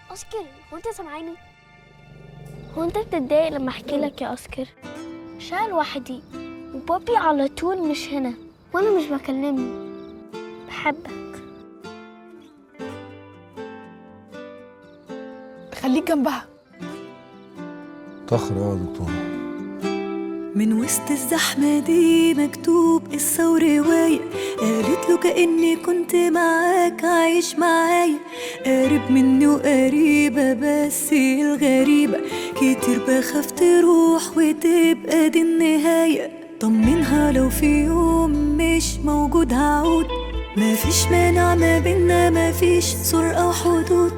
اسكر هو انت سامعاني هو انت بتتضايق لما احكي لك يا اسكر شال لوحدي وبابي على طول مش هنا وانا مش بكلمني بحبك خليك جنبها تأخر يا دكتور من وسط الزحمة دي مكتوب قصة ورواية قالت له كأني كنت معاك عايش معايا قريب مني وقريبة بس الغريبة كتير بخاف تروح وتبقى دي النهاية طمنها لو في يوم مش موجود هعود مفيش مانع ما بينا مفيش سور أو حدود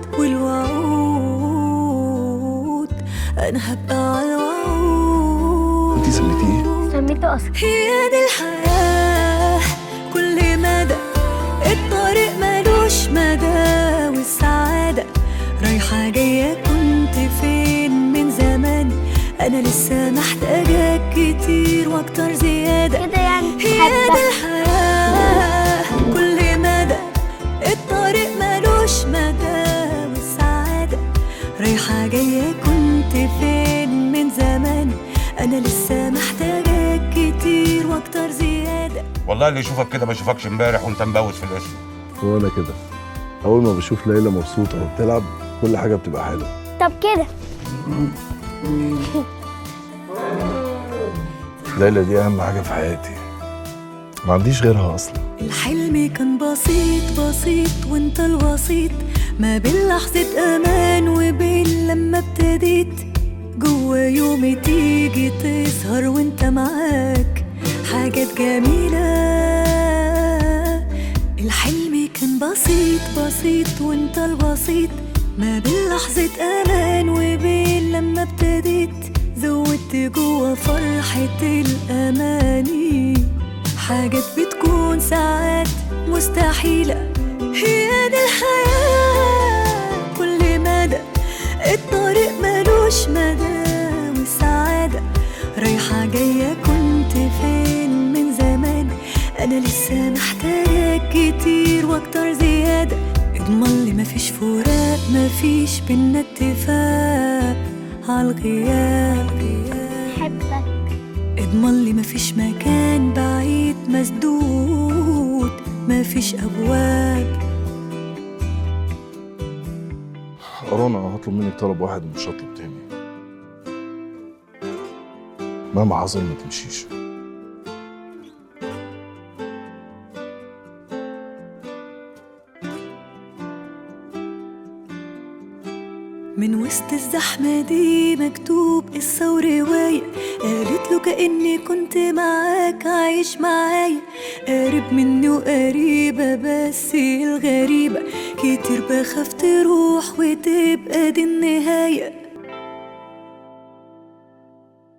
والوعود أنا هبقى على الوعود انتي سميتيه سميته اسكر هي دي الحياة كل مدى الطريق ملوش مدى والسعادة رايحة جاية كنت فين من زمان أنا لسه محتاجاك كتير وأكتر زيادة كده يعني هي دي بحبك الحياة كل مدى الطريق ملوش مدى والسعادة رايحة جاية كنت فين من زمان أنا لسه محتاجاك كتير وأكتر زيادة والله اللي يشوفك كده ما يشوفكش امبارح وانت مبوس في الاسم وانا كده اول ما بشوف ليلى مبسوطه وبتلعب كل حاجه بتبقى حلوه طب كده ليلى دي اهم حاجه في حياتي ما عنديش غيرها اصلا الحلم كان بسيط بسيط وانت الوسيط ما بين لحظة أمان وبين لما ابتديت جوا يومي تيجي تظهر وانت معاك حاجات جميلة الحلم كان بسيط بسيط وانت البسيط ما بين لحظة أمان وبين لما ابتديت زودت جوا فرحة الأماني حاجات بتكون ساعات مستحيلة هي دي الحياة كل مدى الطريق ملوش مدى والسعادة رايحة جاية كنت فين من زمان أنا لسه محتاجاك كتير وأكتر زيادة اضمن لي مفيش فراق مفيش بينا اتفاق عالغياب بحبك اضمن لي مفيش مكان بعيد مسدود مفيش ابواب رنا هطلب منك طلب واحد ومش هطلب تاني مهما حصل ما تمشيش من وسط الزحمة دي مكتوب قصة ورواية قالت له كأني كنت معاك عايش معايا قريب مني وقريبة بس الغريبة كتير بخاف تروح وتبقى دي النهاية